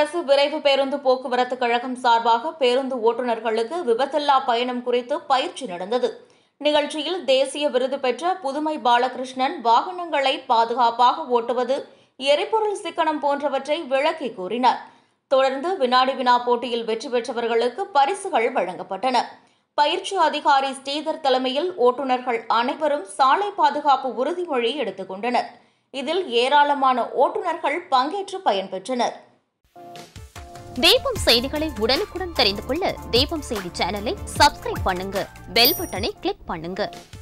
அரசு விரைவு பேருந்து போக்குவரத்து கழகம் சார்பாக பேருந்து ஓட்டுநர்களுக்கு விபத்தில்லா பயணம் குறித்து பயிற்சி நடந்தது நிகழ்ச்சியில் தேசிய விருது பெற்ற புதுமை பாலகிருஷ்ணன் வாகனங்களை பாதுகாப்பாக ஓட்டுவது எரிபொருள் சிக்கனம் போன்றவற்றை விளக்கி கூறினார் தொடர்ந்து வினாடி வினா போட்டியில் வெற்றி பெற்றவர்களுக்கு பரிசுகள் வழங்கப்பட்டன பயிற்சி அதிகாரி ஸ்ரீதர் தலைமையில் ஓட்டுநர்கள் அனைவரும் சாலை பாதுகாப்பு உறுதிமொழி எடுத்துக் கொண்டனர் இதில் ஏராளமான ஓட்டுநர்கள் பங்கேற்று பயன்பெற்றனர் தீபம் செய்திகளை உடனுக்குடன் தெரிந்து கொள்ள தீபம் செய்தி சேனலை சப்ஸ்கிரைப் பண்ணுங்க பெல் பட்டனை கிளிக் பண்ணுங்க